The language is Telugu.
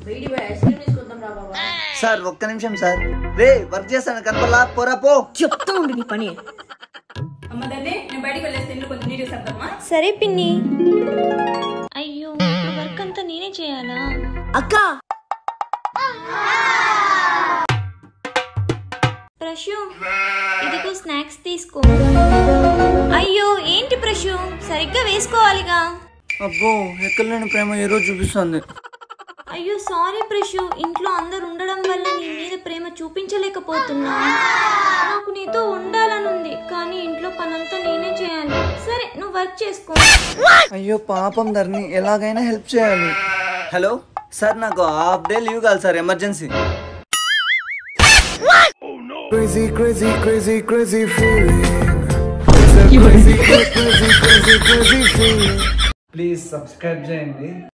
బయటికి పోయి ఐస్ క్రీమ్ తీసుకుందాం రా బాబా సార్ ఒక్క నిమిషం సార్ రే వర్క్ చేస్తాను కనపల్లా పోరా పో చెప్తా ఉండు నీ పని అమ్మ దాన్ని నేను బయటికి వెళ్ళేస్తే ఇల్లు కొంచెం నీట్గా సర్దమ్మా సరే పిన్ని అయ్యో వర్క్ అంతా నేనే చేయాలా అక్క ప్రశు ఇదిగో స్నాక్స్ తీసుకో అయ్యో ఏంటి ప్రశు సరిగ్గా వేసుకోవాలిగా అబ్బో ఎక్కడ లేని ప్రేమ ఏ రోజు చూపిస్తుంది అయ్యో సారీ ప్రశు ఇంట్లో అందరు ఉండడం వల్ల నీ మీద ప్రేమ చూపించలేకపోతున్నా నాకు నీతో ఉండాలనుంది కానీ ఇంట్లో పనంతా నేనే చేయాలి సరే నువ్వు వర్క్ చేసుకో అయ్యో పాపం ధరణి ఎలాగైనా హెల్ప్ చేయాలి హలో సార్ నాకు హాఫ్ డే లీవ్ కావాలి sir emergency Crazy, crazy, crazy, crazy feeling. It's a crazy, crazy, crazy, crazy feeling. Please subscribe చేయండి